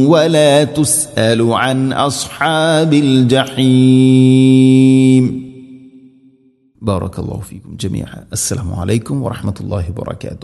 ولا تسأل عن أصحاب الجحيم بارك الله فيكم جميعا السلام عليكم ورحمة الله وبركاته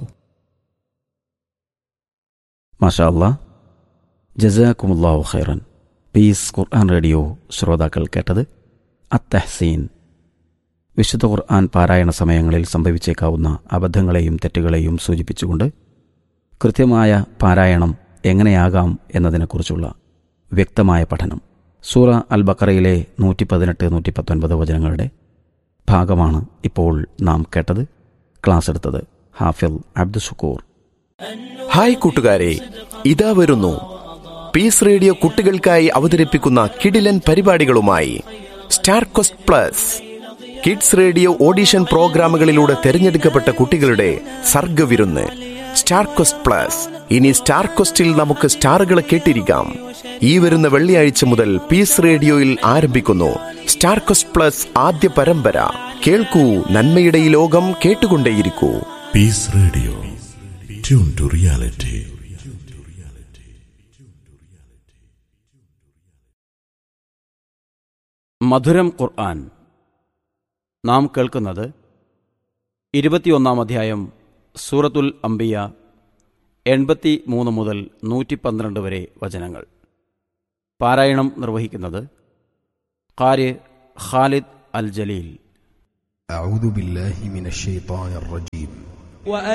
മാഷാ അല്ലാ ജസാക്കുമുല്ലാഹു ഖൈറൻ പീസ് ഖുർആൻ റേഡിയോ ശ്രോതാക്കൾ കേട്ടത് അത്തഹ്സീൻ വിശുദ്ധ ഖുർആൻ പാരായണ സമയങ്ങളിൽ സംഭവിച്ചേക്കാവുന്ന അബദ്ധങ്ങളെയും തെറ്റുകളെയും സൂചിപ്പിച്ചുകൊണ്ട് കൃത്യമായ പാരായണം എങ്ങനെയാകാം എന്നതിനെക്കുറിച്ചുള്ള വ്യക്തമായ പഠനം സൂറ അൽ ബക്കറയിലെ നൂറ്റി പതിനെട്ട് നൂറ്റി പത്തൊൻപത് വചനങ്ങളുടെ ഭാഗമാണ് ഇപ്പോൾ നാം കേട്ടത് ക്ലാസ് എടുത്തത് ഹാഫിൽ അബ്ദുഷക്കൂർ ഹായ് കൂട്ടുകാരെ ഇതാ വരുന്നു പീസ് റേഡിയോ കുട്ടികൾക്കായി അവതരിപ്പിക്കുന്ന കിടിലൻ പരിപാടികളുമായി star quest plus kids radio audition പ്രോഗ്രാമുകളിലൂടെ തെരഞ്ഞെടുക്കപ്പെട്ട കുട്ടികളുടെ സർഗവിരുന്ന് സ്റ്റാർ ക്വസ്റ്റ് പ്ലസ് ഇനി സ്റ്റാർ ക്വസ്റ്റിൽ നമുക്ക് സ്റ്റാറുകളെ കേട്ടിരിക്കാം ഈ വരുന്ന വെള്ളിയാഴ്ച മുതൽ പീസ് റേഡിയോയിൽ ആരംഭിക്കുന്നു സ്റ്റാർ ക്വസ്റ്റ് പ്ലസ് ആദ്യ പരമ്പര കേൾക്കൂ നന്മയുടെ ഈ ലോകം കേട്ടുകൊണ്ടേയിരിക്കൂ Peace Radio. Tune to reality. മധുരം ഖുർആൻ നാം കേൾക്കുന്നത് ഇരുപത്തിയൊന്നാം അധ്യായം സൂറത്തുൽ അംബിയ എൺപത്തി മൂന്ന് മുതൽ നൂറ്റി പന്ത്രണ്ട് വരെ വചനങ്ങൾ പാരായണം നിർവഹിക്കുന്നത് ഖാരി ഖാലിദ് അൽ ജലീൽ أعوذ بالله من الشيطان الرجيم